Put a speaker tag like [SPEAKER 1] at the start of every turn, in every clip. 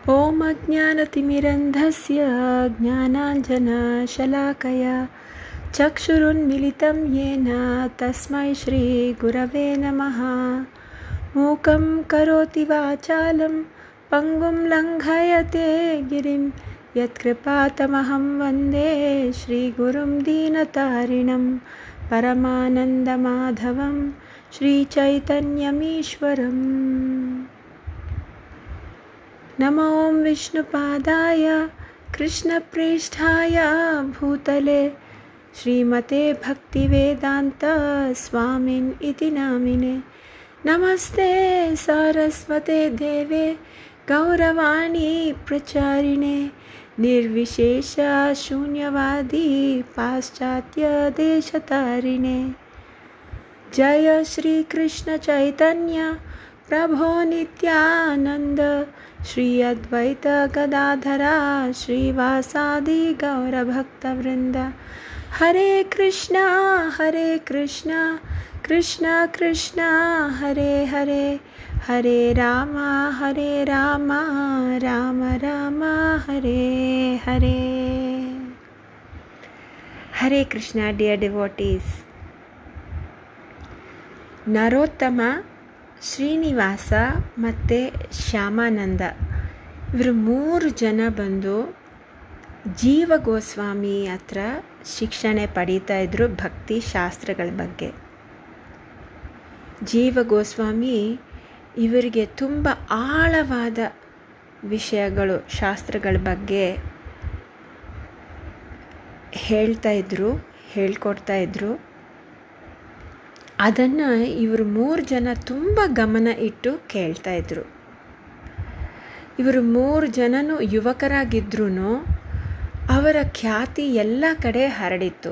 [SPEAKER 1] ॐ अज्ञानतिमिरन्धस्य ज्ञानाञ्जनशलाकया चक्षुरुन्मिलितं येन तस्मै श्रीगुरवे नमः मूकं करोति वाचालं पङ्गुं लङ्घयते गिरिं यत्कृपातमहं वन्दे श्रीगुरुं दीनतारिणं परमानन्दमाधवं श्रीचैतन्यमीश्वरम् नमो ॐ विष्णुपादाय कृष्णप्रेष्ठाय भूतले श्रीमते भक्तिवेदान्तस्वामिन् इति नामिने नमस्ते सारस्वते देवे गौरवाणी प्रचारिणे निर्विशेषशून्यवादी पाश्चात्यदेशतारिणे जय श्रीकृष्णचैतन्य प्रभो नित्यानन्द श्री अद्वैत गदाधरा श्रीवासादि गौरभक्तवृन्द हरे कृष्णा हरे कृष्णा कृष्ण कृष्ण हरे हरे हरे राम हरे राम राम राम हरे हरे ಹರೇ ಕೃಷ್ಣ ಡಿಯರ್ ಡಿವೋಟೀಸ್ ನರೋತ್ತಮ ಶ್ರೀನಿವಾಸ ಮತ್ತು ಶ್ಯಾಮಾನಂದ ಇವರು ಮೂರು ಜನ ಬಂದು ಜೀವ ಗೋಸ್ವಾಮಿ ಹತ್ರ ಶಿಕ್ಷಣೆ ಪಡೀತಾ ಇದ್ರು ಭಕ್ತಿ ಶಾಸ್ತ್ರಗಳ ಬಗ್ಗೆ ಜೀವ ಗೋಸ್ವಾಮಿ ಇವರಿಗೆ ತುಂಬ ಆಳವಾದ ವಿಷಯಗಳು ಶಾಸ್ತ್ರಗಳ ಬಗ್ಗೆ ಹೇಳ್ತಾ ಇದ್ರು ಹೇಳ್ಕೊಡ್ತಾ ಇದ್ರು ಅದನ್ನು ಇವರು ಮೂರು ಜನ ತುಂಬ ಗಮನ ಇಟ್ಟು ಕೇಳ್ತಾ ಇದ್ರು ಇವರು ಮೂರು ಜನನು ಯುವಕರಾಗಿದ್ರೂ ಅವರ ಖ್ಯಾತಿ ಎಲ್ಲ ಕಡೆ ಹರಡಿತ್ತು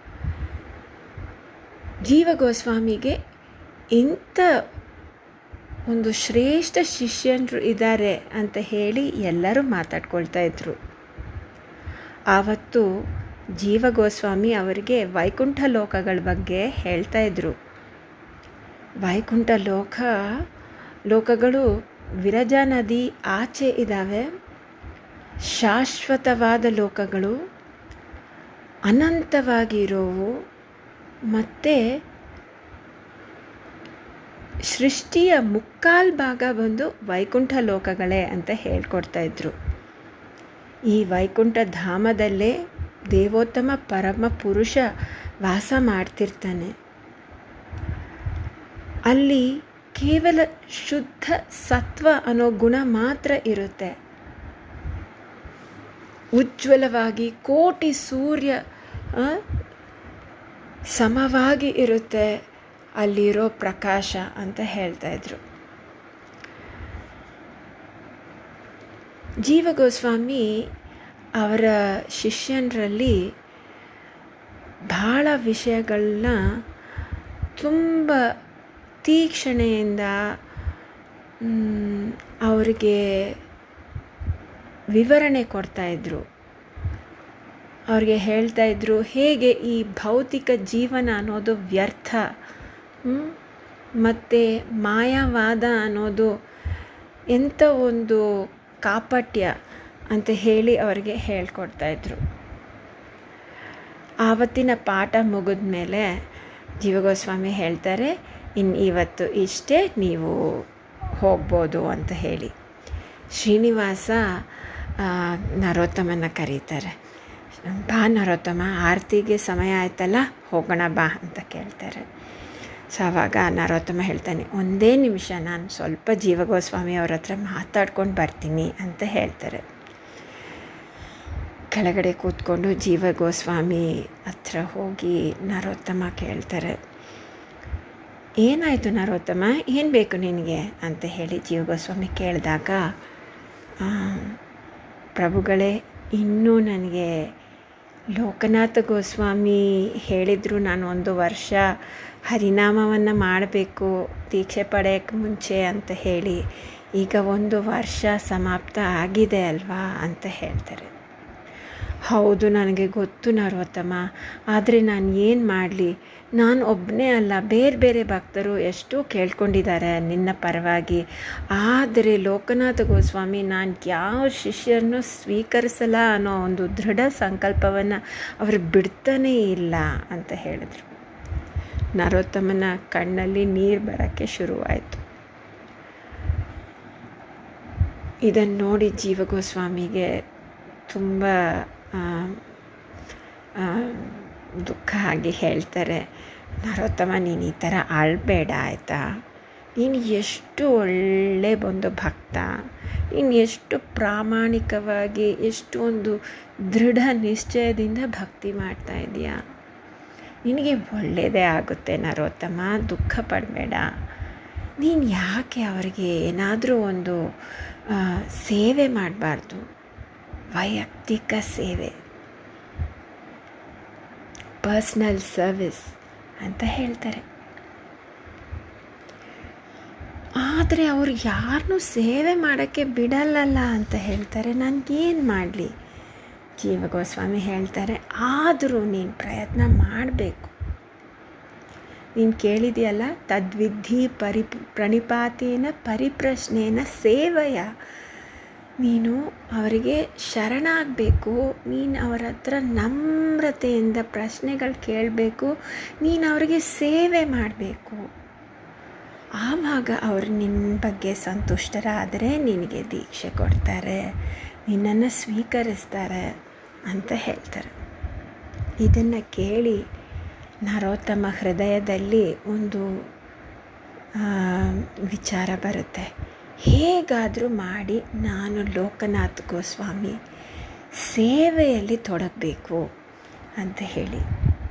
[SPEAKER 1] ಜೀವ ಗೋಸ್ವಾಮಿಗೆ ಇಂಥ ಒಂದು ಶ್ರೇಷ್ಠ ಶಿಷ್ಯನರು ಇದ್ದಾರೆ ಅಂತ ಹೇಳಿ ಎಲ್ಲರೂ ಮಾತಾಡ್ಕೊಳ್ತಾ ಇದ್ರು ಆವತ್ತು ಜೀವ ಗೋಸ್ವಾಮಿ ಅವರಿಗೆ ವೈಕುಂಠ ಲೋಕಗಳ ಬಗ್ಗೆ ಹೇಳ್ತಾ ಇದ್ರು ವೈಕುಂಠ ಲೋಕ ಲೋಕಗಳು ವಿರಜಾ ನದಿ ಆಚೆ ಇದ್ದಾವೆ ಶಾಶ್ವತವಾದ ಲೋಕಗಳು ಅನಂತವಾಗಿರೋವು ಮತ್ತು ಸೃಷ್ಟಿಯ ಮುಕ್ಕಾಲ್ ಭಾಗ ಬಂದು ವೈಕುಂಠ ಲೋಕಗಳೇ ಅಂತ ಹೇಳ್ಕೊಡ್ತಾ ಇದ್ರು ಈ ವೈಕುಂಠ ಧಾಮದಲ್ಲೇ ದೇವೋತ್ತಮ ಪರಮ ಪುರುಷ ವಾಸ ಮಾಡ್ತಿರ್ತಾನೆ ಅಲ್ಲಿ ಕೇವಲ ಶುದ್ಧ ಸತ್ವ ಅನ್ನೋ ಗುಣ ಮಾತ್ರ ಇರುತ್ತೆ ಉಜ್ವಲವಾಗಿ ಕೋಟಿ ಸೂರ್ಯ ಸಮವಾಗಿ ಇರುತ್ತೆ ಅಲ್ಲಿರೋ ಪ್ರಕಾಶ ಅಂತ ಹೇಳ್ತಾ ಇದ್ರು ಜೀವ ಗೋಸ್ವಾಮಿ ಅವರ ಶಿಷ್ಯನರಲ್ಲಿ ಬಹಳ ವಿಷಯಗಳನ್ನ ತುಂಬ ತೀಕ್ಷಣೆಯಿಂದ ಅವರಿಗೆ ವಿವರಣೆ ಕೊಡ್ತಾಯಿದ್ರು ಅವ್ರಿಗೆ ಹೇಳ್ತಾ ಇದ್ರು ಹೇಗೆ ಈ ಭೌತಿಕ ಜೀವನ ಅನ್ನೋದು ವ್ಯರ್ಥ ಮತ್ತು ಮಾಯಾವಾದ ಅನ್ನೋದು ಎಂಥ ಒಂದು ಕಾಪಟ್ಯ ಅಂತ ಹೇಳಿ ಅವರಿಗೆ ಹೇಳ್ಕೊಡ್ತಾಯಿದ್ರು ಆವತ್ತಿನ ಪಾಠ ಮುಗಿದ ಮೇಲೆ ಜೀವಗೋಸ್ವಾಮಿ ಹೇಳ್ತಾರೆ ಇನ್ನು ಇವತ್ತು ಇಷ್ಟೇ ನೀವು ಹೋಗ್ಬೋದು ಅಂತ ಹೇಳಿ ಶ್ರೀನಿವಾಸ ನರೋತ್ತಮನ ಕರೀತಾರೆ ಬಾ ನರೋತ್ತಮ ಆರತಿಗೆ ಸಮಯ ಆಯ್ತಲ್ಲ ಹೋಗೋಣ ಬಾ ಅಂತ ಕೇಳ್ತಾರೆ ಸೊ ಆವಾಗ ನರೋತ್ತಮ ಹೇಳ್ತಾನೆ ಒಂದೇ ನಿಮಿಷ ನಾನು ಸ್ವಲ್ಪ ಜೀವಗೋಸ್ವಾಮಿ ಅವ್ರ ಹತ್ರ ಮಾತಾಡ್ಕೊಂಡು ಬರ್ತೀನಿ ಅಂತ ಹೇಳ್ತಾರೆ ಕೆಳಗಡೆ ಕೂತ್ಕೊಂಡು ಜೀವ ಗೋಸ್ವಾಮಿ ಹತ್ರ ಹೋಗಿ ನರೋತ್ತಮ ಕೇಳ್ತಾರೆ ಏನಾಯಿತು ನರೋತ್ತಮ ಏನು ಬೇಕು ನಿನಗೆ ಅಂತ ಹೇಳಿ ಜೀವ ಗೋಸ್ವಾಮಿ ಕೇಳಿದಾಗ ಪ್ರಭುಗಳೇ ಇನ್ನೂ ನನಗೆ ಲೋಕನಾಥ ಗೋಸ್ವಾಮಿ ಹೇಳಿದರು ನಾನು ಒಂದು ವರ್ಷ ಹರಿನಾಮವನ್ನು ಮಾಡಬೇಕು ದೀಕ್ಷೆ ಪಡೆಯೋಕ್ಕೆ ಮುಂಚೆ ಅಂತ ಹೇಳಿ ಈಗ ಒಂದು ವರ್ಷ ಸಮಾಪ್ತ ಆಗಿದೆ ಅಲ್ವಾ ಅಂತ ಹೇಳ್ತಾರೆ ಹೌದು ನನಗೆ ಗೊತ್ತು ನರೋತ್ತಮ ಆದರೆ ನಾನು ಏನು ಮಾಡಲಿ ನಾನು ಒಬ್ಬನೇ ಅಲ್ಲ ಬೇರೆ ಬೇರೆ ಭಕ್ತರು ಎಷ್ಟೋ ಕೇಳ್ಕೊಂಡಿದ್ದಾರೆ ನಿನ್ನ ಪರವಾಗಿ ಆದರೆ ಲೋಕನಾಥ ಗೋಸ್ವಾಮಿ ನಾನು ಯಾವ ಶಿಷ್ಯರನ್ನು ಸ್ವೀಕರಿಸಲ್ಲ ಅನ್ನೋ ಒಂದು ದೃಢ ಸಂಕಲ್ಪವನ್ನು ಅವರು ಬಿಡ್ತಾನೇ ಇಲ್ಲ ಅಂತ ಹೇಳಿದರು ನರೋತ್ತಮನ ಕಣ್ಣಲ್ಲಿ ನೀರು ಬರೋಕ್ಕೆ ಶುರುವಾಯಿತು ಇದನ್ನು ನೋಡಿ ಜೀವಗೋಸ್ವಾಮಿಗೆ ತುಂಬ ದುಃಖ ಆಗಿ ಹೇಳ್ತಾರೆ ನರೋತ್ತಮ ನೀನು ಈ ಥರ ಅಳಬೇಡ ಆಯಿತಾ ನೀನು ಎಷ್ಟು ಒಳ್ಳೆ ಒಂದು ಭಕ್ತ ನೀನು ಎಷ್ಟು ಪ್ರಾಮಾಣಿಕವಾಗಿ ಎಷ್ಟೊಂದು ದೃಢ ನಿಶ್ಚಯದಿಂದ ಭಕ್ತಿ ಮಾಡ್ತಾ ಇದೆಯಾ ನಿನಗೆ ಒಳ್ಳೆಯದೇ ಆಗುತ್ತೆ ನರೋತ್ತಮ ದುಃಖ ಪಡಬೇಡ ನೀನು ಯಾಕೆ ಅವರಿಗೆ ಏನಾದರೂ ಒಂದು ಸೇವೆ ಮಾಡಬಾರ್ದು ವೈಯಕ್ತಿಕ ಸೇವೆ ಪರ್ಸ್ನಲ್ ಸರ್ವಿಸ್ ಅಂತ ಹೇಳ್ತಾರೆ ಆದರೆ ಅವರು ಯಾರನ್ನೂ ಸೇವೆ ಮಾಡೋಕ್ಕೆ ಬಿಡಲ್ಲಲ್ಲ ಅಂತ ಹೇಳ್ತಾರೆ ನನಗೇನು ಮಾಡಲಿ ಜೀವ ಗೋಸ್ವಾಮಿ ಹೇಳ್ತಾರೆ ಆದರೂ ನೀನು ಪ್ರಯತ್ನ ಮಾಡಬೇಕು ನೀನು ಕೇಳಿದೆಯಲ್ಲ ತದ್ವಿಧಿ ಪರಿ ಪ್ರಣಿಪಾತೇನ ಪರಿಪ್ರಶ್ನೇನ ಸೇವೆಯ ನೀನು ಅವರಿಗೆ ಶರಣಾಗಬೇಕು ನೀನು ಅವರ ಹತ್ರ ನಮ್ರತೆಯಿಂದ ಪ್ರಶ್ನೆಗಳು ಕೇಳಬೇಕು ನೀನು ಅವರಿಗೆ ಸೇವೆ ಮಾಡಬೇಕು ಆವಾಗ ಅವರು ನಿನ್ನ ಬಗ್ಗೆ ಸಂತುಷ್ಟರಾದರೆ ನಿನಗೆ ದೀಕ್ಷೆ ಕೊಡ್ತಾರೆ ನಿನ್ನನ್ನು ಸ್ವೀಕರಿಸ್ತಾರೆ ಅಂತ ಹೇಳ್ತಾರೆ ಇದನ್ನು ಕೇಳಿ ನರೋತ್ತಮ ಹೃದಯದಲ್ಲಿ ಒಂದು ವಿಚಾರ ಬರುತ್ತೆ ಹೇಗಾದರೂ ಮಾಡಿ ನಾನು ಲೋಕನಾಥ್ ಗೋಸ್ವಾಮಿ ಸೇವೆಯಲ್ಲಿ ತೊಡಗಬೇಕು ಅಂತ ಹೇಳಿ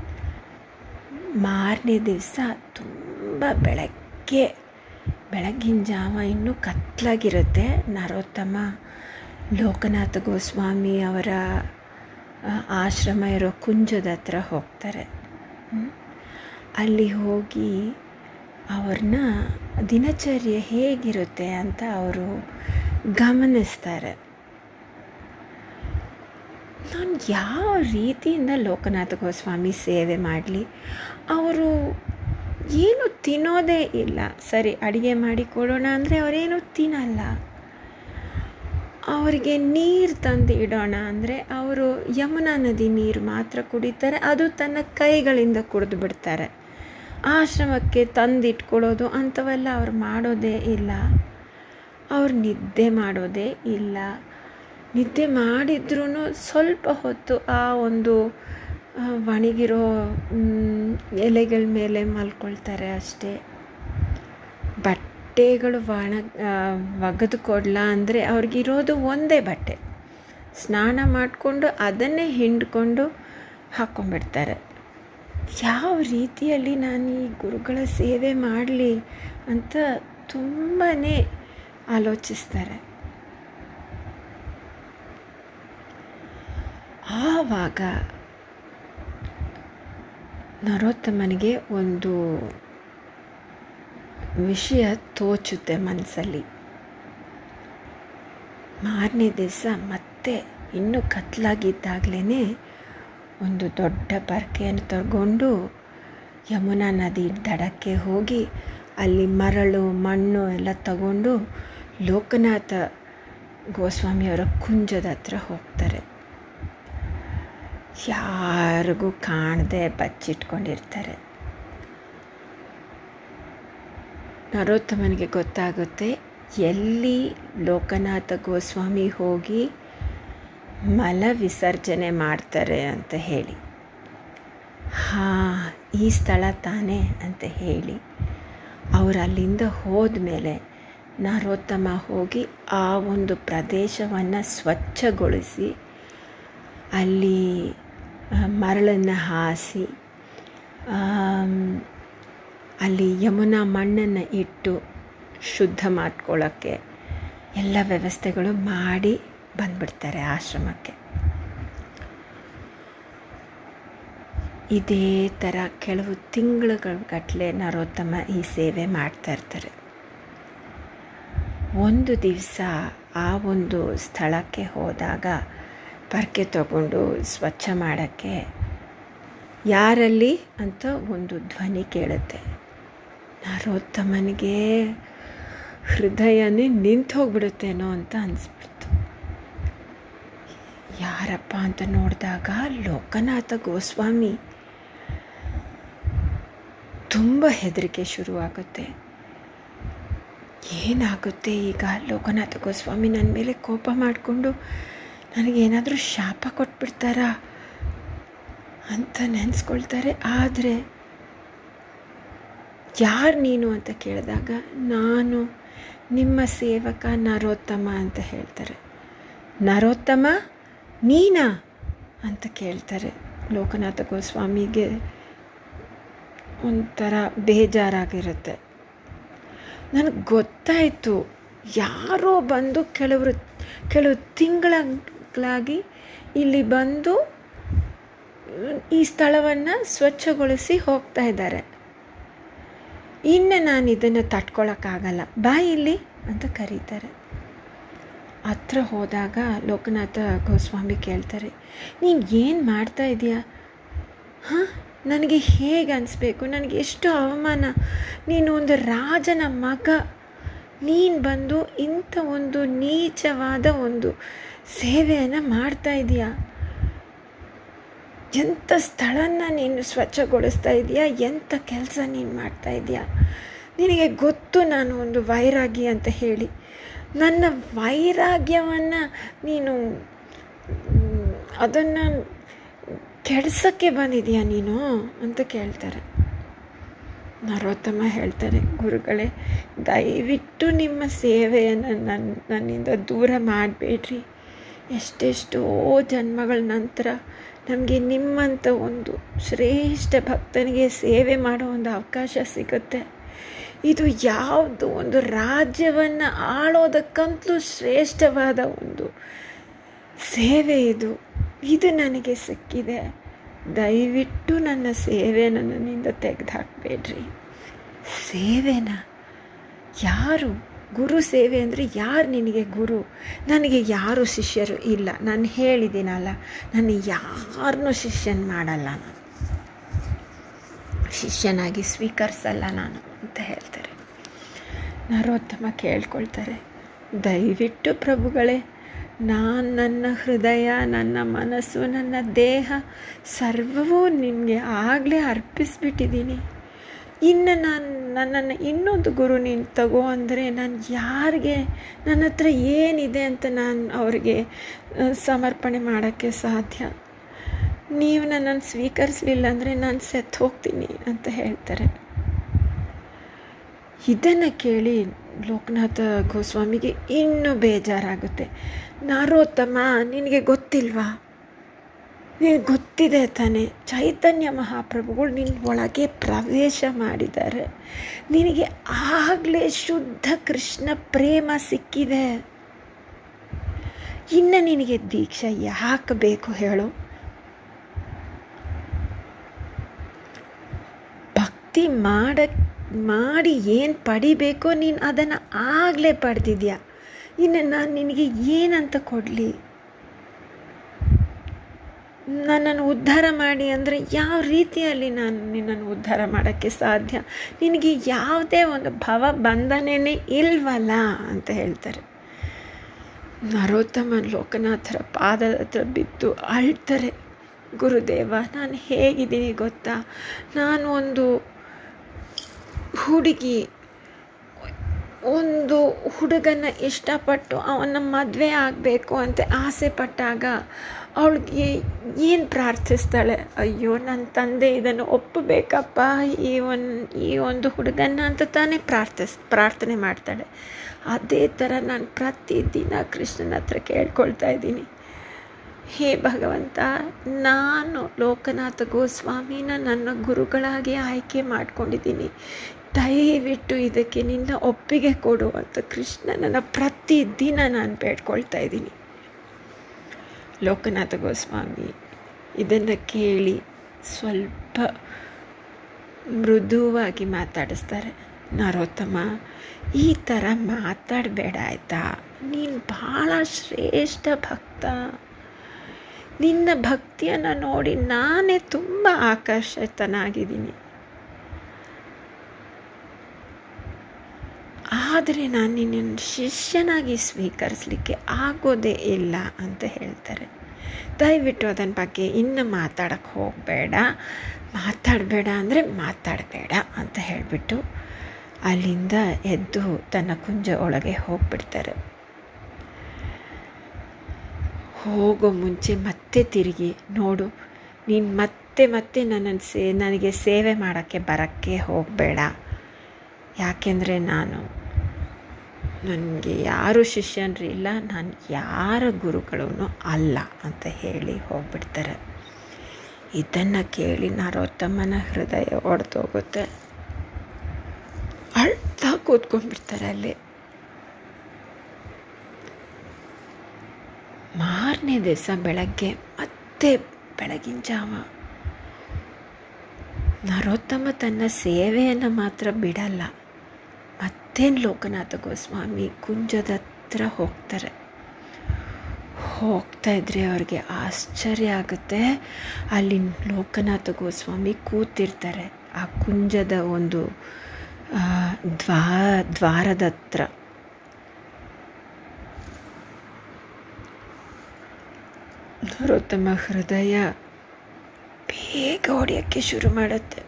[SPEAKER 1] ಮಾರನೇ ದಿವಸ ತುಂಬ ಬೆಳಗ್ಗೆ ಬೆಳಗ್ಗಿನ ಜಾವ ಇನ್ನೂ ಕತ್ಲಾಗಿರುತ್ತೆ ನರೋತ್ತಮ ಲೋಕನಾಥ ಗೋಸ್ವಾಮಿ ಅವರ ಆಶ್ರಮ ಇರೋ ಕುಂಜದ ಹತ್ರ ಹೋಗ್ತಾರೆ ಅಲ್ಲಿ ಹೋಗಿ ಅವ್ರನ್ನ ದಿನಚರ್ಯ ಹೇಗಿರುತ್ತೆ ಅಂತ ಅವರು ಗಮನಿಸ್ತಾರೆ ನಾನು ಯಾವ ರೀತಿಯಿಂದ ಲೋಕನಾಥ ಗೋಸ್ವಾಮಿ ಸೇವೆ ಮಾಡಲಿ ಅವರು ಏನು ತಿನ್ನೋದೇ ಇಲ್ಲ ಸರಿ ಅಡುಗೆ ಮಾಡಿ ಕೊಡೋಣ ಅಂದರೆ ಅವರೇನು ತಿನ್ನಲ್ಲ ಅವರಿಗೆ ನೀರು ತಂದು ಇಡೋಣ ಅಂದರೆ ಅವರು ಯಮುನಾ ನದಿ ನೀರು ಮಾತ್ರ ಕುಡಿತಾರೆ ಅದು ತನ್ನ ಕೈಗಳಿಂದ ಕುಡಿದು ಬಿಡ್ತಾರೆ ಆಶ್ರಮಕ್ಕೆ ತಂದಿಟ್ಕೊಳ್ಳೋದು ಅಂಥವೆಲ್ಲ ಅವ್ರು ಮಾಡೋದೇ ಇಲ್ಲ ಅವ್ರು ನಿದ್ದೆ ಮಾಡೋದೇ ಇಲ್ಲ ನಿದ್ದೆ ಮಾಡಿದ್ರೂ ಸ್ವಲ್ಪ ಹೊತ್ತು ಆ ಒಂದು ಒಣಗಿರೋ ಎಲೆಗಳ ಮೇಲೆ ಮಲ್ಕೊಳ್ತಾರೆ ಅಷ್ಟೇ ಬಟ್ಟೆಗಳು ಒಣ ಒಗೆದು ಕೊಡಲ ಅಂದರೆ ಅವ್ರಿಗಿರೋದು ಒಂದೇ ಬಟ್ಟೆ ಸ್ನಾನ ಮಾಡಿಕೊಂಡು ಅದನ್ನೇ ಹಿಂಡ್ಕೊಂಡು ಹಾಕ್ಕೊಂಡ್ಬಿಡ್ತಾರೆ ಯಾವ ರೀತಿಯಲ್ಲಿ ನಾನು ಈ ಗುರುಗಳ ಸೇವೆ ಮಾಡಲಿ ಅಂತ ತುಂಬಾ ಆಲೋಚಿಸ್ತಾರೆ ಆವಾಗ ನರೋತ್ತಮನಿಗೆ ಒಂದು ವಿಷಯ ತೋಚುತ್ತೆ ಮನಸ್ಸಲ್ಲಿ ಮಾರನೇ ದಿವಸ ಮತ್ತೆ ಇನ್ನೂ ಕತ್ಲಾಗಿದ್ದಾಗಲೇ ಒಂದು ದೊಡ್ಡ ಪರ್ಕೆಯನ್ನು ತಗೊಂಡು ಯಮುನಾ ನದಿ ದಡಕ್ಕೆ ಹೋಗಿ ಅಲ್ಲಿ ಮರಳು ಮಣ್ಣು ಎಲ್ಲ ತಗೊಂಡು ಲೋಕನಾಥ ಗೋಸ್ವಾಮಿಯವರ ಕುಂಜದ ಹತ್ರ ಹೋಗ್ತಾರೆ ಯಾರಿಗೂ ಕಾಣದೆ ಬಚ್ಚಿಟ್ಕೊಂಡಿರ್ತಾರೆ ನರೋತ್ತಮನಿಗೆ ಗೊತ್ತಾಗುತ್ತೆ ಎಲ್ಲಿ ಲೋಕನಾಥ ಗೋಸ್ವಾಮಿ ಹೋಗಿ ಮಲ ವಿಸರ್ಜನೆ ಮಾಡ್ತಾರೆ ಅಂತ ಹೇಳಿ ಹಾಂ ಈ ಸ್ಥಳ ತಾನೇ ಅಂತ ಹೇಳಿ ಅವರು ಅಲ್ಲಿಂದ ಹೋದ್ಮೇಲೆ ನರೋತ್ತಮ ಹೋಗಿ ಆ ಒಂದು ಪ್ರದೇಶವನ್ನು ಸ್ವಚ್ಛಗೊಳಿಸಿ ಅಲ್ಲಿ ಮರಳನ್ನು ಹಾಸಿ ಅಲ್ಲಿ ಯಮುನಾ ಮಣ್ಣನ್ನು ಇಟ್ಟು ಶುದ್ಧ ಮಾಡ್ಕೊಳ್ಳೋಕ್ಕೆ ಎಲ್ಲ ವ್ಯವಸ್ಥೆಗಳು ಮಾಡಿ ಬಂದ್ಬಿಡ್ತಾರೆ ಆಶ್ರಮಕ್ಕೆ ಇದೇ ಥರ ಕೆಲವು ತಿಂಗಳುಗಳ ಗಟ್ಟಲೆ ನರೋತ್ತಮ ಈ ಸೇವೆ ಮಾಡ್ತಾ ಇರ್ತಾರೆ ಒಂದು ದಿವಸ ಆ ಒಂದು ಸ್ಥಳಕ್ಕೆ ಹೋದಾಗ ಪರ್ಕೆ ತಗೊಂಡು ಸ್ವಚ್ಛ ಮಾಡೋಕ್ಕೆ ಯಾರಲ್ಲಿ ಅಂತ ಒಂದು ಧ್ವನಿ ಕೇಳುತ್ತೆ ನರೋತ್ತಮನಿಗೆ ಹೃದಯನೇ ನಿಂತು ಹೋಗ್ಬಿಡುತ್ತೇನೋ ಅಂತ ಅನಿಸ್ಬಿಡ್ತು ಯಾರಪ್ಪ ಅಂತ ನೋಡಿದಾಗ ಲೋಕನಾಥ ಗೋಸ್ವಾಮಿ ತುಂಬ ಹೆದರಿಕೆ ಶುರುವಾಗುತ್ತೆ ಏನಾಗುತ್ತೆ ಈಗ ಲೋಕನಾಥ ಗೋಸ್ವಾಮಿ ನನ್ನ ಮೇಲೆ ಕೋಪ ಮಾಡಿಕೊಂಡು ನನಗೇನಾದರೂ ಶಾಪ ಕೊಟ್ಬಿಡ್ತಾರಾ ಅಂತ ನೆನೆಸ್ಕೊಳ್ತಾರೆ ಆದರೆ ಯಾರು ನೀನು ಅಂತ ಕೇಳಿದಾಗ ನಾನು ನಿಮ್ಮ ಸೇವಕ ನರೋತ್ತಮ ಅಂತ ಹೇಳ್ತಾರೆ ನರೋತ್ತಮ ನೀನಾ ಅಂತ ಕೇಳ್ತಾರೆ ಲೋಕನಾಥ ಗೋಸ್ವಾಮಿಗೆ ಒಂಥರ ಬೇಜಾರಾಗಿರುತ್ತೆ ನನಗೆ ಗೊತ್ತಾಯಿತು ಯಾರೋ ಬಂದು ಕೆಲವರು ಕೆಲವು ತಿಂಗಳಾಗಿ ಇಲ್ಲಿ ಬಂದು ಈ ಸ್ಥಳವನ್ನು ಸ್ವಚ್ಛಗೊಳಿಸಿ ಹೋಗ್ತಾ ಇದ್ದಾರೆ ಇನ್ನು ನಾನು ಇದನ್ನು ತಟ್ಕೊಳಕ್ಕಾಗಲ್ಲ ಬಾ ಇಲ್ಲಿ ಅಂತ ಕರೀತಾರೆ ಹತ್ರ ಹೋದಾಗ ಲೋಕನಾಥ ಗೋಸ್ವಾಮಿ ಕೇಳ್ತಾರೆ ನೀನು ಏನು ಮಾಡ್ತಾ ಇದೀಯಾ ಹಾಂ ನನಗೆ ಹೇಗೆ ಅನಿಸ್ಬೇಕು ನನಗೆ ಎಷ್ಟು ಅವಮಾನ ನೀನು ಒಂದು ರಾಜನ ಮಗ ನೀನು ಬಂದು ಇಂಥ ಒಂದು ನೀಚವಾದ ಒಂದು ಸೇವೆಯನ್ನು ಮಾಡ್ತಾ ಇದೀಯಾ ಎಂಥ ಸ್ಥಳನ ನೀನು ಸ್ವಚ್ಛಗೊಳಿಸ್ತಾ ಇದೆಯಾ ಎಂಥ ಕೆಲಸ ನೀನು ಮಾಡ್ತಾ ಇದೆಯಾ ನಿನಗೆ ಗೊತ್ತು ನಾನು ಒಂದು ವೈರಾಗಿ ಅಂತ ಹೇಳಿ ನನ್ನ ವೈರಾಗ್ಯವನ್ನು ನೀನು ಅದನ್ನು ಕೆಡ್ಸೋಕ್ಕೆ ಬಂದಿದೆಯಾ ನೀನು ಅಂತ ಕೇಳ್ತಾರೆ ನರೋತ್ತಮ ಹೇಳ್ತಾರೆ ಗುರುಗಳೇ ದಯವಿಟ್ಟು ನಿಮ್ಮ ಸೇವೆಯನ್ನು ನನ್ನ ನನ್ನಿಂದ ದೂರ ಮಾಡಬೇಡ್ರಿ ಎಷ್ಟೆಷ್ಟೋ ಜನ್ಮಗಳ ನಂತರ ನಮಗೆ ನಿಮ್ಮಂಥ ಒಂದು ಶ್ರೇಷ್ಠ ಭಕ್ತನಿಗೆ ಸೇವೆ ಮಾಡೋ ಒಂದು ಅವಕಾಶ ಸಿಗುತ್ತೆ ಇದು ಯಾವುದು ಒಂದು ರಾಜ್ಯವನ್ನು ಆಳೋದಕ್ಕಂತಲೂ ಶ್ರೇಷ್ಠವಾದ ಒಂದು ಸೇವೆ ಇದು ಇದು ನನಗೆ ಸಿಕ್ಕಿದೆ ದಯವಿಟ್ಟು ನನ್ನ ಸೇವೆನ ನನ್ನಿಂದ ತೆಗೆದು ಹಾಕಬೇಡ್ರಿ ಸೇವೆನ ಯಾರು ಗುರು ಸೇವೆ ಅಂದರೆ ಯಾರು ನಿನಗೆ ಗುರು ನನಗೆ ಯಾರು ಶಿಷ್ಯರು ಇಲ್ಲ ನಾನು ಹೇಳಿದ್ದೀನಲ್ಲ ನಾನು ಯಾರನ್ನೂ ಶಿಷ್ಯನ್ ಮಾಡಲ್ಲ ನಾನು ಶಿಷ್ಯನಾಗಿ ಸ್ವೀಕರಿಸಲ್ಲ ನಾನು ಅಂತ ಹೇಳ್ತಾರೆ ನರೋತ್ತಮ ಕೇಳ್ಕೊಳ್ತಾರೆ ದಯವಿಟ್ಟು ಪ್ರಭುಗಳೇ ನಾನು ನನ್ನ ಹೃದಯ ನನ್ನ ಮನಸ್ಸು ನನ್ನ ದೇಹ ಸರ್ವವೂ ನಿಮಗೆ ಆಗಲೇ ಅರ್ಪಿಸ್ಬಿಟ್ಟಿದ್ದೀನಿ ಇನ್ನು ನಾನು ನನ್ನನ್ನು ಇನ್ನೊಂದು ಗುರು ನೀನು ತಗೋ ಅಂದರೆ ನಾನು ಯಾರಿಗೆ ನನ್ನ ಹತ್ರ ಏನಿದೆ ಅಂತ ನಾನು ಅವ್ರಿಗೆ ಸಮರ್ಪಣೆ ಮಾಡೋಕ್ಕೆ ಸಾಧ್ಯ ನೀವು ನನ್ನನ್ನು ಸ್ವೀಕರಿಸಲಿಲ್ಲ ಅಂದರೆ ನಾನು ಸೆತ್ತು ಹೋಗ್ತೀನಿ ಅಂತ ಹೇಳ್ತಾರೆ ಇದನ್ನು ಕೇಳಿ ಲೋಕನಾಥ ಗೋಸ್ವಾಮಿಗೆ ಇನ್ನೂ ಬೇಜಾರಾಗುತ್ತೆ ನಾರೋತ್ತಮ ನಿನಗೆ ಗೊತ್ತಿಲ್ವಾ ನಿನಗೆ ಗೊತ್ತಿದೆ ತಾನೆ ಚೈತನ್ಯ ಮಹಾಪ್ರಭುಗಳು ನಿನ್ನ ಒಳಗೆ ಪ್ರವೇಶ ಮಾಡಿದ್ದಾರೆ ನಿನಗೆ ಆಗಲೇ ಶುದ್ಧ ಕೃಷ್ಣ ಪ್ರೇಮ ಸಿಕ್ಕಿದೆ ಇನ್ನು ನಿನಗೆ ದೀಕ್ಷೆ ಯಾಕೆ ಬೇಕು ಹೇಳು ಭಕ್ತಿ ಮಾಡ ಮಾಡಿ ಏನು ಪಡಿಬೇಕೋ ನೀನು ಅದನ್ನು ಆಗಲೇ ಪಡೆದಿದ್ಯಾ ಇನ್ನು ನಾನು ನಿನಗೆ ಏನಂತ ಕೊಡಲಿ ನನ್ನನ್ನು ಉದ್ಧಾರ ಮಾಡಿ ಅಂದರೆ ಯಾವ ರೀತಿಯಲ್ಲಿ ನಾನು ನಿನ್ನನ್ನು ಉದ್ಧಾರ ಮಾಡೋಕ್ಕೆ ಸಾಧ್ಯ ನಿನಗೆ ಯಾವುದೇ ಒಂದು ಭವ ಬಂಧನೇ ಇಲ್ವಲ್ಲ ಅಂತ ಹೇಳ್ತಾರೆ ನರೋತ್ತಮ ಲೋಕನಾಥರ ಪಾದದ ಹತ್ರ ಬಿದ್ದು ಅಳ್ತಾರೆ ಗುರುದೇವ ನಾನು ಹೇಗಿದ್ದೀನಿ ಗೊತ್ತಾ ನಾನು ಒಂದು ಹುಡುಗಿ ಒಂದು ಹುಡುಗನ ಇಷ್ಟಪಟ್ಟು ಅವನ ಮದುವೆ ಆಗಬೇಕು ಅಂತ ಆಸೆ ಪಟ್ಟಾಗ ಅವಳಿಗೆ ಏನು ಪ್ರಾರ್ಥಿಸ್ತಾಳೆ ಅಯ್ಯೋ ನನ್ನ ತಂದೆ ಇದನ್ನು ಒಪ್ಪಬೇಕಪ್ಪ ಈ ಒಂದು ಈ ಒಂದು ಹುಡುಗನ ಅಂತ ತಾನೇ ಪ್ರಾರ್ಥಿಸ್ ಪ್ರಾರ್ಥನೆ ಮಾಡ್ತಾಳೆ ಅದೇ ಥರ ನಾನು ಪ್ರತಿದಿನ ಕೃಷ್ಣನ ಹತ್ರ ಕೇಳ್ಕೊಳ್ತಾ ಇದ್ದೀನಿ ಹೇ ಭಗವಂತ ನಾನು ಲೋಕನಾಥ ಗೋಸ್ವಾಮಿನ ನನ್ನ ಗುರುಗಳಾಗಿ ಆಯ್ಕೆ ಮಾಡ್ಕೊಂಡಿದ್ದೀನಿ ದಯವಿಟ್ಟು ಇದಕ್ಕೆ ನಿನ್ನ ಒಪ್ಪಿಗೆ ಕೊಡು ಅಂತ ಕೃಷ್ಣನನ್ನು ಪ್ರತಿದಿನ ನಾನು ಬೇಡ್ಕೊಳ್ತಾ ಇದ್ದೀನಿ ಲೋಕನಾಥ ಗೋಸ್ವಾಮಿ ಇದನ್ನು ಕೇಳಿ ಸ್ವಲ್ಪ ಮೃದುವಾಗಿ ಮಾತಾಡಿಸ್ತಾರೆ ನರೋತ್ತಮ ಈ ಥರ ಮಾತಾಡಬೇಡ ಆಯಿತಾ ನೀನು ಭಾಳ ಶ್ರೇಷ್ಠ ಭಕ್ತ ನಿನ್ನ ಭಕ್ತಿಯನ್ನು ನೋಡಿ ನಾನೇ ತುಂಬ ಆಕರ್ಷಿತನಾಗಿದ್ದೀನಿ ಆದರೆ ನಾನು ನಿನ್ನನ್ನು ಶಿಷ್ಯನಾಗಿ ಸ್ವೀಕರಿಸಲಿಕ್ಕೆ ಆಗೋದೇ ಇಲ್ಲ ಅಂತ ಹೇಳ್ತಾರೆ ದಯವಿಟ್ಟು ಅದನ್ನ ಬಗ್ಗೆ ಇನ್ನು ಮಾತಾಡೋಕ್ಕೆ ಹೋಗಬೇಡ ಮಾತಾಡಬೇಡ ಅಂದರೆ ಮಾತಾಡಬೇಡ ಅಂತ ಹೇಳಿಬಿಟ್ಟು ಅಲ್ಲಿಂದ ಎದ್ದು ತನ್ನ ಕುಂಜ ಒಳಗೆ ಹೋಗ್ಬಿಡ್ತಾರೆ ಹೋಗೋ ಮುಂಚೆ ಮತ್ತೆ ತಿರುಗಿ ನೋಡು ನೀನು ಮತ್ತೆ ಮತ್ತೆ ನನ್ನನ್ನು ಸೇ ನನಗೆ ಸೇವೆ ಮಾಡೋಕ್ಕೆ ಬರೋಕ್ಕೆ ಹೋಗಬೇಡ ಯಾಕೆಂದರೆ ನಾನು ನನಗೆ ಯಾರು ಶಿಷ್ಯನ್ರು ಇಲ್ಲ ನಾನು ಯಾರ ಗುರುಗಳೂ ಅಲ್ಲ ಅಂತ ಹೇಳಿ ಹೋಗ್ಬಿಡ್ತಾರೆ ಇದನ್ನು ಕೇಳಿ ನರೋತ್ತಮನ ಹೃದಯ ಒಡೆದೋಗುತ್ತೆ ಅಳ್ತಾ ಕೂತ್ಕೊಂಡ್ಬಿಡ್ತಾರೆ ಅಲ್ಲಿ ಮಾರನೇ ದಿವಸ ಬೆಳಗ್ಗೆ ಮತ್ತೆ ಬೆಳಗಿನ ಜಾವ ನರೋತ್ತಮ ತನ್ನ ಸೇವೆಯನ್ನು ಮಾತ್ರ ಬಿಡಲ್ಲ ಮತ್ತೇನು ಲೋಕನಾಥ ಗೋಸ್ವಾಮಿ ಕುಂಜದ ಹತ್ರ ಹೋಗ್ತಾರೆ ಹೋಗ್ತಾ ಇದ್ರೆ ಅವ್ರಿಗೆ ಆಶ್ಚರ್ಯ ಆಗುತ್ತೆ ಅಲ್ಲಿ ಲೋಕನಾಥ ಗೋಸ್ವಾಮಿ ಕೂತಿರ್ತಾರೆ ಆ ಕುಂಜದ ಒಂದು ದ್ವಾ ದ್ವಾರದ ಹತ್ರ ನರೋತ್ತಮ ಹೃದಯ ಬೇಗ ಹೊಡೆಯೋಕ್ಕೆ ಶುರು ಮಾಡುತ್ತೆ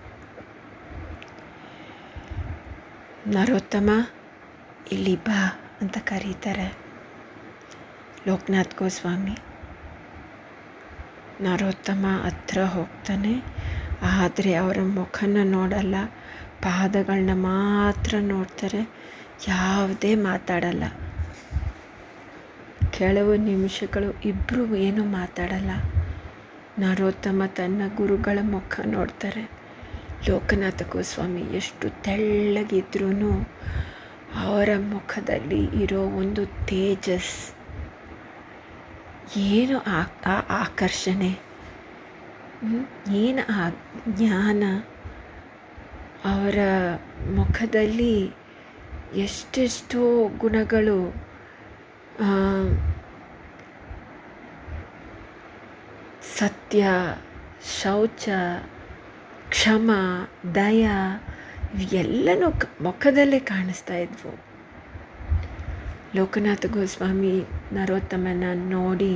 [SPEAKER 1] ನರೋತ್ತಮ ಇಲ್ಲಿ ಬಾ ಅಂತ ಕರೀತಾರೆ ಲೋಕನಾಥ್ ಗೋಸ್ವಾಮಿ ನರೋತ್ತಮ ಹತ್ರ ಹೋಗ್ತಾನೆ ಆದರೆ ಅವರ ಮುಖನ ನೋಡಲ್ಲ ಪಾದಗಳನ್ನ ಮಾತ್ರ ನೋಡ್ತಾರೆ ಯಾವುದೇ ಮಾತಾಡಲ್ಲ ಕೆಲವು ನಿಮಿಷಗಳು ಇಬ್ಬರು ಏನೂ ಮಾತಾಡಲ್ಲ ನರೋತ್ತಮ ತನ್ನ ಗುರುಗಳ ಮುಖ ನೋಡ್ತಾರೆ ಲೋಕನಾಥ ಗೋಸ್ವಾಮಿ ಎಷ್ಟು ತೆಳ್ಳಗಿದ್ರೂ ಅವರ ಮುಖದಲ್ಲಿ ಇರೋ ಒಂದು ತೇಜಸ್ ಏನು ಆ ಆಕರ್ಷಣೆ ಏನು ಆ ಜ್ಞಾನ ಅವರ ಮುಖದಲ್ಲಿ ಎಷ್ಟೆಷ್ಟೋ ಗುಣಗಳು ಸತ್ಯ ಶೌಚ ಕ್ಷಮ ದಯ ಎಲ್ಲನೂ ಮುಖದಲ್ಲೇ ಕಾಣಿಸ್ತಾ ಇದ್ವು ಲೋಕನಾಥ ಗೋಸ್ವಾಮಿ ನರೋತ್ತಮನ ನೋಡಿ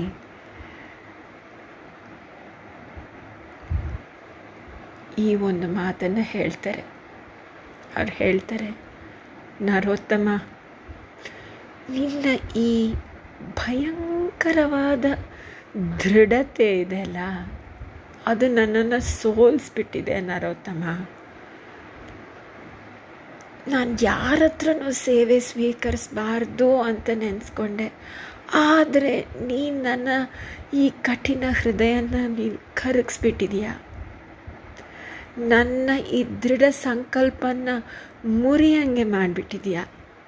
[SPEAKER 1] ಈ ಒಂದು ಮಾತನ್ನು ಹೇಳ್ತಾರೆ ಅವ್ರು ಹೇಳ್ತಾರೆ ನರೋತ್ತಮ ನಿನ್ನ ಈ ಭಯಂಕರವಾದ ದೃಢತೆ ಇದೆಯಲ್ಲ ಅದು ನನ್ನನ್ನು ಸೋಲಿಸ್ಬಿಟ್ಟಿದೆ ನರೋತ್ತಮ ನಾನು ಯಾರ ಹತ್ರನೂ ಸೇವೆ ಸ್ವೀಕರಿಸಬಾರ್ದು ಅಂತ ನೆನೆಸ್ಕೊಂಡೆ ಆದರೆ ನೀನು ನನ್ನ ಈ ಕಠಿಣ ಹೃದಯನ ನೀನು ಕರಗಿಸ್ಬಿಟ್ಟಿದೀಯ ನನ್ನ ಈ ದೃಢ ಸಂಕಲ್ಪನ ಮುರಿಯಂಗೆ ಮಾಡಿಬಿಟ್ಟಿದೀಯ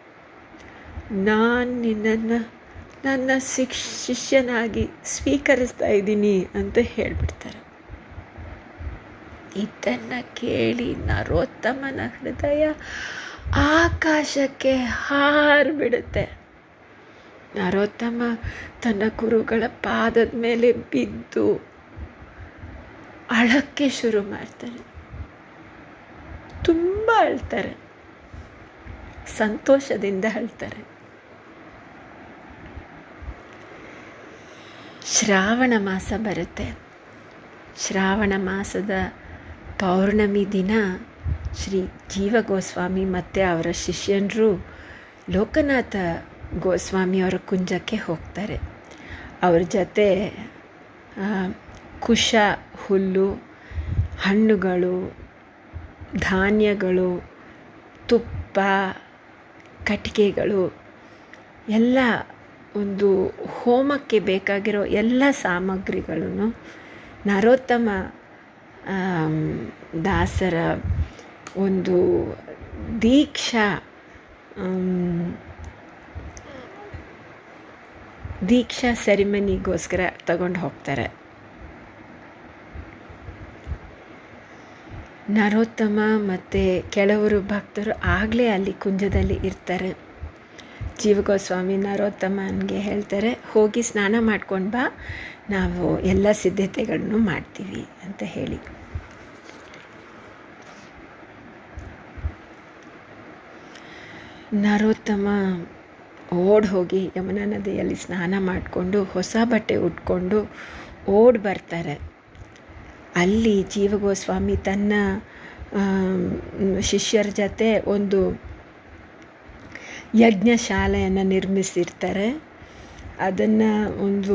[SPEAKER 1] ನಾನು ನಿನ್ನನ್ನು ನನ್ನ ಶಿಕ್ಷ ಶಿಷ್ಯನಾಗಿ ಸ್ವೀಕರಿಸ್ತಾ ಇದ್ದೀನಿ ಅಂತ ಹೇಳಿಬಿಡ್ತಾರೆ ಇದನ್ನು ಕೇಳಿ ನರೋತ್ತಮನ ಹೃದಯ ಆಕಾಶಕ್ಕೆ ಹಾರಿಬಿಡುತ್ತೆ ನರೋತ್ತಮ ತನ್ನ ಗುರುಗಳ ಪಾದದ ಮೇಲೆ ಬಿದ್ದು ಅಳಕ್ಕೆ ಶುರು ಮಾಡ್ತಾರೆ ತುಂಬ ಅಳ್ತಾರೆ ಸಂತೋಷದಿಂದ ಅಳ್ತಾರೆ ಶ್ರಾವಣ ಮಾಸ ಬರುತ್ತೆ ಶ್ರಾವಣ ಮಾಸದ ಪೌರ್ಣಮಿ ದಿನ ಶ್ರೀ ಜೀವ ಗೋಸ್ವಾಮಿ ಮತ್ತು ಅವರ ಶಿಷ್ಯನರು ಲೋಕನಾಥ ಗೋಸ್ವಾಮಿಯವರ ಕುಂಜಕ್ಕೆ ಹೋಗ್ತಾರೆ ಅವ್ರ ಜೊತೆ ಕುಶ ಹುಲ್ಲು ಹಣ್ಣುಗಳು ಧಾನ್ಯಗಳು ತುಪ್ಪ ಕಟ್ಟಿಗೆಗಳು ಎಲ್ಲ ಒಂದು ಹೋಮಕ್ಕೆ ಬೇಕಾಗಿರೋ ಎಲ್ಲ ಸಾಮಗ್ರಿಗಳನ್ನು ನರೋತ್ತಮ ದಾಸರ ಒಂದು ದೀಕ್ಷಾ ದೀಕ್ಷಾ ಸೆರಿಮನಿಗೋಸ್ಕರ ತಗೊಂಡು ಹೋಗ್ತಾರೆ ನರೋತ್ತಮ ಮತ್ತು ಕೆಲವರು ಭಕ್ತರು ಆಗಲೇ ಅಲ್ಲಿ ಕುಂಜದಲ್ಲಿ ಇರ್ತಾರೆ ಜೀವಗೋಸ್ವಾಮಿ ನರೋತ್ತಮನಿಗೆ ಹೇಳ್ತಾರೆ ಹೋಗಿ ಸ್ನಾನ ಮಾಡ್ಕೊಂಡು ಬಾ ನಾವು ಎಲ್ಲ ಸಿದ್ಧತೆಗಳನ್ನು ಮಾಡ್ತೀವಿ ಅಂತ ಹೇಳಿ ನರೋತ್ತಮ ಓಡ್ ಹೋಗಿ ಯಮುನಾ ನದಿಯಲ್ಲಿ ಸ್ನಾನ ಮಾಡಿಕೊಂಡು ಹೊಸ ಬಟ್ಟೆ ಉಟ್ಕೊಂಡು ಓಡ್ ಬರ್ತಾರೆ ಅಲ್ಲಿ ಜೀವಗೋಸ್ವಾಮಿ ತನ್ನ ಶಿಷ್ಯರ ಜೊತೆ ಒಂದು ಯಜ್ಞಶಾಲೆಯನ್ನು ನಿರ್ಮಿಸಿರ್ತಾರೆ ಅದನ್ನು ಒಂದು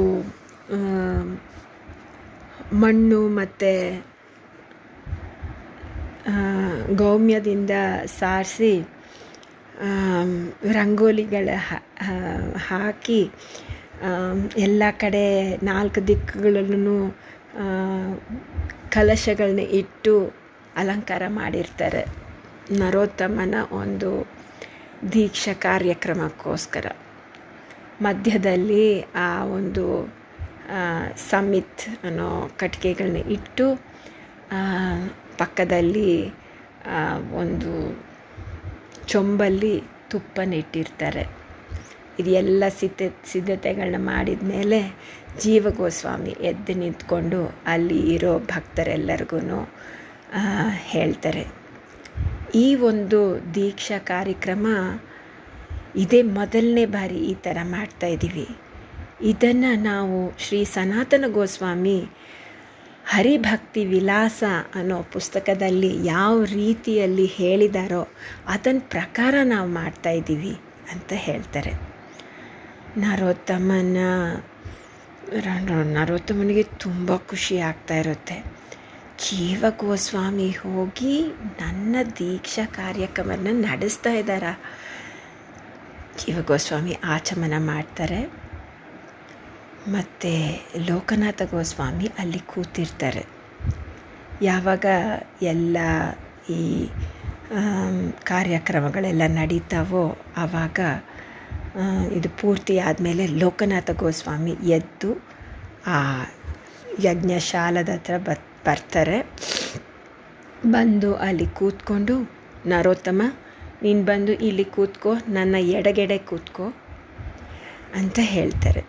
[SPEAKER 1] ಮಣ್ಣು ಮತ್ತು ಗೌಮ್ಯದಿಂದ ಸಾರಿಸಿ ರಂಗೋಲಿಗಳ ಹಾಕಿ ಎಲ್ಲ ಕಡೆ ನಾಲ್ಕು ದಿಕ್ಕುಗಳನ್ನು ಕಲಶಗಳನ್ನ ಇಟ್ಟು ಅಲಂಕಾರ ಮಾಡಿರ್ತಾರೆ ನರೋತ್ತಮನ ಒಂದು ದೀಕ್ಷಾ ಕಾರ್ಯಕ್ರಮಕ್ಕೋಸ್ಕರ ಮಧ್ಯದಲ್ಲಿ ಆ ಒಂದು ಸಮಿತ್ ಅನ್ನೋ ಕಟ್ಟಿಗೆಗಳನ್ನ ಇಟ್ಟು ಪಕ್ಕದಲ್ಲಿ ಒಂದು ಚೊಂಬಲ್ಲಿ ತುಪ್ಪನ ಇಟ್ಟಿರ್ತಾರೆ ಇದೆಲ್ಲ ಸಿದ್ಧ ಸಿದ್ಧತೆಗಳನ್ನ ಮಾಡಿದ ಮೇಲೆ ಜೀವಗೋಸ್ವಾಮಿ ಎದ್ದು ನಿಂತ್ಕೊಂಡು ಅಲ್ಲಿ ಇರೋ ಭಕ್ತರೆಲ್ಲರಿಗೂ ಹೇಳ್ತಾರೆ ಈ ಒಂದು ದೀಕ್ಷಾ ಕಾರ್ಯಕ್ರಮ ಇದೇ ಮೊದಲನೇ ಬಾರಿ ಈ ಥರ ಮಾಡ್ತಾಯಿದ್ದೀವಿ ಇದನ್ನು ನಾವು ಶ್ರೀ ಸನಾತನ ಗೋಸ್ವಾಮಿ ಹರಿಭಕ್ತಿ ವಿಲಾಸ ಅನ್ನೋ ಪುಸ್ತಕದಲ್ಲಿ ಯಾವ ರೀತಿಯಲ್ಲಿ ಹೇಳಿದಾರೋ ಅದನ್ನ ಪ್ರಕಾರ ನಾವು ಮಾಡ್ತಾಯಿದ್ದೀವಿ ಅಂತ ಹೇಳ್ತಾರೆ ನರೋತ್ತಮನ ನರೋತ್ತಮನಿಗೆ ತುಂಬ ಖುಷಿ ಆಗ್ತಾ ಇರುತ್ತೆ ಜೀವ ಗೋಸ್ವಾಮಿ ಹೋಗಿ ನನ್ನ ದೀಕ್ಷಾ ಕಾರ್ಯಕ್ರಮವನ್ನು ನಡೆಸ್ತಾ ಇದ್ದಾರ ಜೀವ ಗೋಸ್ವಾಮಿ ಆಚಮನ ಮಾಡ್ತಾರೆ ಮತ್ತು ಲೋಕನಾಥ ಗೋಸ್ವಾಮಿ ಅಲ್ಲಿ ಕೂತಿರ್ತಾರೆ ಯಾವಾಗ ಎಲ್ಲ ಈ ಕಾರ್ಯಕ್ರಮಗಳೆಲ್ಲ ನಡೀತಾವೋ ಆವಾಗ ಇದು ಪೂರ್ತಿ ಆದಮೇಲೆ ಲೋಕನಾಥ ಗೋಸ್ವಾಮಿ ಎದ್ದು ಆ ಯಜ್ಞಶಾಲದ ಹತ್ರ ಬತ್ ಬರ್ತಾರೆ ಬಂದು ಅಲ್ಲಿ ಕೂತ್ಕೊಂಡು ನರೋತ್ತಮ ನೀನು ಬಂದು ಇಲ್ಲಿ ಕೂತ್ಕೋ ನನ್ನ ಎಡಗೆಡೆ ಕೂತ್ಕೋ ಅಂತ ಹೇಳ್ತಾರೆ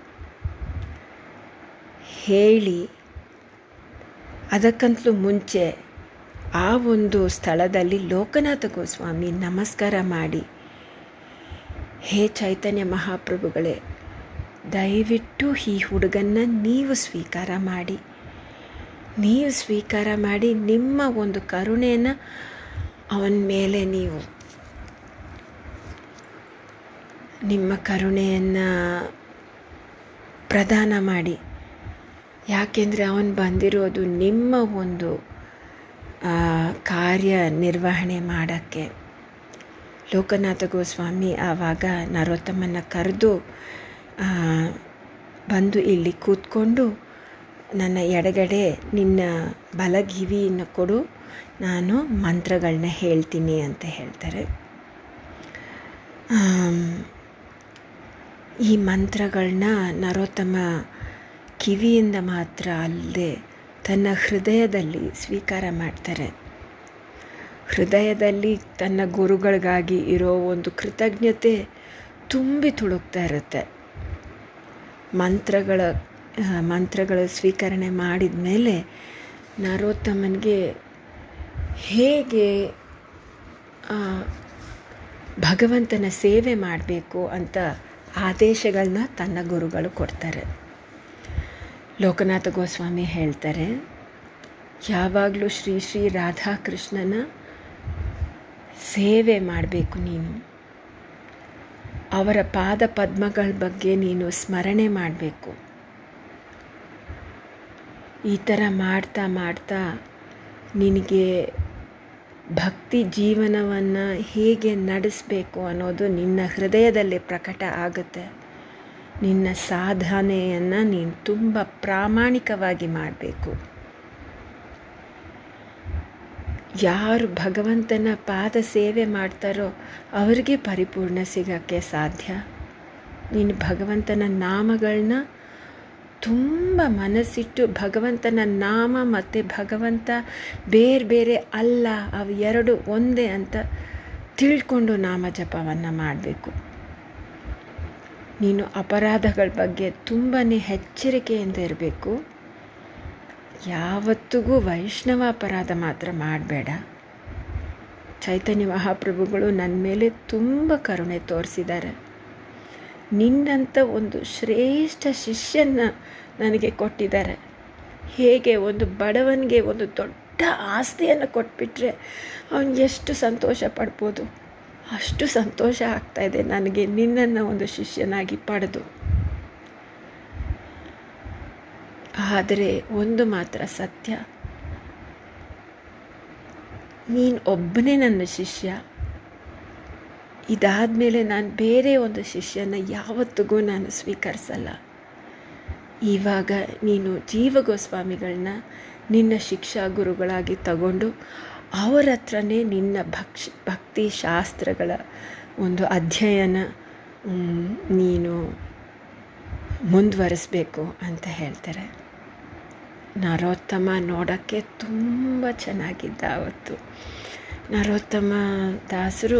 [SPEAKER 1] ಹೇಳಿ ಅದಕ್ಕಂತಲೂ ಮುಂಚೆ ಆ ಒಂದು ಸ್ಥಳದಲ್ಲಿ ಲೋಕನಾಥ ಗೋಸ್ವಾಮಿ ನಮಸ್ಕಾರ ಮಾಡಿ ಹೇ ಚೈತನ್ಯ ಮಹಾಪ್ರಭುಗಳೇ ದಯವಿಟ್ಟು ಈ ಹುಡುಗನ್ನ ನೀವು ಸ್ವೀಕಾರ ಮಾಡಿ ನೀವು ಸ್ವೀಕಾರ ಮಾಡಿ ನಿಮ್ಮ ಒಂದು ಕರುಣೆಯನ್ನು ಅವನ ಮೇಲೆ ನೀವು ನಿಮ್ಮ ಕರುಣೆಯನ್ನು ಪ್ರದಾನ ಮಾಡಿ ಯಾಕೆಂದರೆ ಅವನು ಬಂದಿರೋದು ನಿಮ್ಮ ಒಂದು ಕಾರ್ಯ ನಿರ್ವಹಣೆ ಮಾಡೋಕ್ಕೆ ಲೋಕನಾಥ ಗೋಸ್ವಾಮಿ ಆವಾಗ ನರೋತ್ತಮನ ಕರೆದು ಬಂದು ಇಲ್ಲಿ ಕೂತ್ಕೊಂಡು ನನ್ನ ಎಡಗಡೆ ನಿನ್ನ ಬಲಗಿವಿಯನ್ನು ಕೊಡು ನಾನು ಮಂತ್ರಗಳನ್ನ ಹೇಳ್ತೀನಿ ಅಂತ ಹೇಳ್ತಾರೆ ಈ ಮಂತ್ರಗಳನ್ನ ನರೋತ್ತಮ ಕಿವಿಯಿಂದ ಮಾತ್ರ ಅಲ್ಲದೆ ತನ್ನ ಹೃದಯದಲ್ಲಿ ಸ್ವೀಕಾರ ಮಾಡ್ತಾರೆ ಹೃದಯದಲ್ಲಿ ತನ್ನ ಗುರುಗಳಿಗಾಗಿ ಇರೋ ಒಂದು ಕೃತಜ್ಞತೆ ತುಂಬಿ ತುಳುಕ್ತಾ ಇರುತ್ತೆ ಮಂತ್ರಗಳ ಮಂತ್ರಗಳ ಸ್ವೀಕರಣೆ ಮಾಡಿದ ಮೇಲೆ ನರೋತ್ತಮನಿಗೆ ಹೇಗೆ ಭಗವಂತನ ಸೇವೆ ಮಾಡಬೇಕು ಅಂತ ಆದೇಶಗಳನ್ನ ತನ್ನ ಗುರುಗಳು ಕೊಡ್ತಾರೆ ಲೋಕನಾಥ ಗೋಸ್ವಾಮಿ ಹೇಳ್ತಾರೆ ಯಾವಾಗಲೂ ಶ್ರೀ ಶ್ರೀ ರಾಧಾಕೃಷ್ಣನ ಸೇವೆ ಮಾಡಬೇಕು ನೀನು ಅವರ ಪಾದ ಪದ್ಮಗಳ ಬಗ್ಗೆ ನೀನು ಸ್ಮರಣೆ ಮಾಡಬೇಕು ಈ ಥರ ಮಾಡ್ತಾ ಮಾಡ್ತಾ ನಿನಗೆ ಭಕ್ತಿ ಜೀವನವನ್ನು ಹೇಗೆ ನಡೆಸಬೇಕು ಅನ್ನೋದು ನಿನ್ನ ಹೃದಯದಲ್ಲಿ ಪ್ರಕಟ ಆಗುತ್ತೆ ನಿನ್ನ ಸಾಧನೆಯನ್ನು ನೀನು ತುಂಬ ಪ್ರಾಮಾಣಿಕವಾಗಿ ಮಾಡಬೇಕು ಯಾರು ಭಗವಂತನ ಪಾದ ಸೇವೆ ಮಾಡ್ತಾರೋ ಅವರಿಗೆ ಪರಿಪೂರ್ಣ ಸಿಗೋಕ್ಕೆ ಸಾಧ್ಯ ನೀನು ಭಗವಂತನ ನಾಮಗಳನ್ನ ತುಂಬ ಮನಸ್ಸಿಟ್ಟು ಭಗವಂತನ ನಾಮ ಮತ್ತು ಭಗವಂತ ಬೇರೆ ಬೇರೆ ಅಲ್ಲ ಅವು ಎರಡು ಒಂದೇ ಅಂತ ತಿಳ್ಕೊಂಡು ನಾಮ ಜಪವನ್ನು ಮಾಡಬೇಕು ನೀನು ಅಪರಾಧಗಳ ಬಗ್ಗೆ ತುಂಬಾ ಎಚ್ಚರಿಕೆಯಿಂದ ಇರಬೇಕು ಯಾವತ್ತಿಗೂ ವೈಷ್ಣವ ಅಪರಾಧ ಮಾತ್ರ ಮಾಡಬೇಡ ಚೈತನ್ಯ ಮಹಾಪ್ರಭುಗಳು ನನ್ನ ಮೇಲೆ ತುಂಬ ಕರುಣೆ ತೋರಿಸಿದ್ದಾರೆ ನಿನ್ನಂಥ ಒಂದು ಶ್ರೇಷ್ಠ ಶಿಷ್ಯನ ನನಗೆ ಕೊಟ್ಟಿದ್ದಾರೆ ಹೇಗೆ ಒಂದು ಬಡವನಿಗೆ ಒಂದು ದೊಡ್ಡ ಆಸ್ತಿಯನ್ನು ಕೊಟ್ಬಿಟ್ರೆ ಅವನು ಎಷ್ಟು ಸಂತೋಷ ಪಡ್ಬೋದು ಅಷ್ಟು ಸಂತೋಷ ಆಗ್ತಾಯಿದೆ ನನಗೆ ನಿನ್ನನ್ನು ಒಂದು ಶಿಷ್ಯನಾಗಿ ಪಡೆದು ಆದರೆ ಒಂದು ಮಾತ್ರ ಸತ್ಯ ನೀನು ಒಬ್ಬನೇ ನನ್ನ ಶಿಷ್ಯ ಇದಾದ ಮೇಲೆ ನಾನು ಬೇರೆ ಒಂದು ಶಿಷ್ಯನ ಯಾವತ್ತಿಗೂ ನಾನು ಸ್ವೀಕರಿಸಲ್ಲ ಇವಾಗ ನೀನು ಜೀವ ಗೋಸ್ವಾಮಿಗಳನ್ನ ನಿನ್ನ ಶಿಕ್ಷಾ ಗುರುಗಳಾಗಿ ತಗೊಂಡು ಅವರ ಹತ್ರನೇ ನಿನ್ನ ಭಕ್ಷ ಭಕ್ತಿ ಶಾಸ್ತ್ರಗಳ ಒಂದು ಅಧ್ಯಯನ ನೀನು ಮುಂದುವರಿಸ್ಬೇಕು ಅಂತ ಹೇಳ್ತಾರೆ ನರೋತ್ತಮ ನೋಡೋಕ್ಕೆ ತುಂಬ ಚೆನ್ನಾಗಿದ್ದ ಅವತ್ತು ನರೋತ್ತಮ ದಾಸರು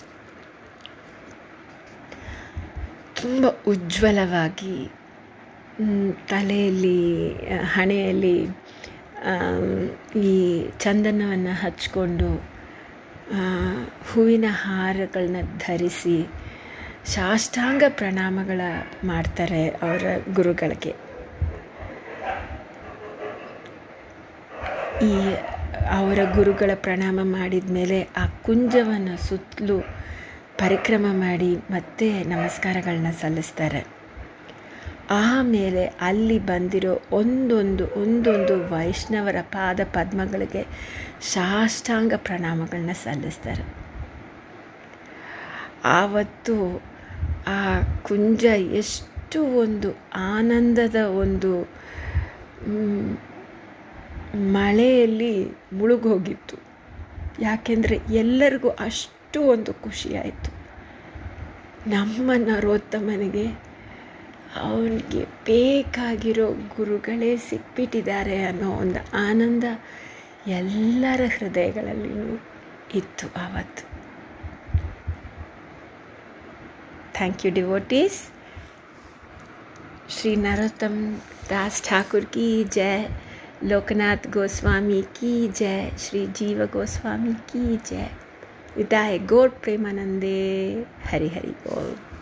[SPEAKER 1] ತುಂಬ ಉಜ್ವಲವಾಗಿ ತಲೆಯಲ್ಲಿ ಹಣೆಯಲ್ಲಿ ಈ ಚಂದನವನ್ನು ಹಚ್ಕೊಂಡು ಹೂವಿನ ಹಾರಗಳನ್ನ ಧರಿಸಿ ಸಾಷ್ಟಾಂಗ ಪ್ರಣಾಮಗಳ ಮಾಡ್ತಾರೆ ಅವರ ಗುರುಗಳಿಗೆ ಈ ಅವರ ಗುರುಗಳ ಪ್ರಣಾಮ ಮಾಡಿದ ಮೇಲೆ ಆ ಕುಂಜವನ್ನು ಸುತ್ತಲೂ ಪರಿಕ್ರಮ ಮಾಡಿ ಮತ್ತೆ ನಮಸ್ಕಾರಗಳನ್ನ ಸಲ್ಲಿಸ್ತಾರೆ ಆಮೇಲೆ ಅಲ್ಲಿ ಬಂದಿರೋ ಒಂದೊಂದು ಒಂದೊಂದು ವೈಷ್ಣವರ ಪಾದ ಪದ್ಮಗಳಿಗೆ ಸಾಷ್ಟಾಂಗ ಪ್ರಣಾಮಗಳನ್ನ ಸಲ್ಲಿಸ್ತಾರೆ ಆವತ್ತು ಆ ಕುಂಜ ಎಷ್ಟು ಒಂದು ಆನಂದದ ಒಂದು ಮಳೆಯಲ್ಲಿ ಮುಳುಗೋಗಿತ್ತು ಯಾಕೆಂದರೆ ಎಲ್ಲರಿಗೂ ಅಷ್ಟು ಒಂದು ಖುಷಿಯಾಯಿತು ನಮ್ಮ ನರೋತ್ತಮನಿಗೆ ಅವನಿಗೆ ಬೇಕಾಗಿರೋ ಗುರುಗಳೇ ಸಿಕ್ಬಿಟ್ಟಿದ್ದಾರೆ ಅನ್ನೋ ಒಂದು ಆನಂದ ಎಲ್ಲರ ಹೃದಯಗಳಲ್ಲಿಯೂ ಇತ್ತು ಆವತ್ತು thank you devotees Shri Narottam Das Thakur की जय लोकनाथ गोस्वामी की जय श्री जीव गोस्वामी की जय विदाय गौर प्रेमानंदे हरि हरि बोल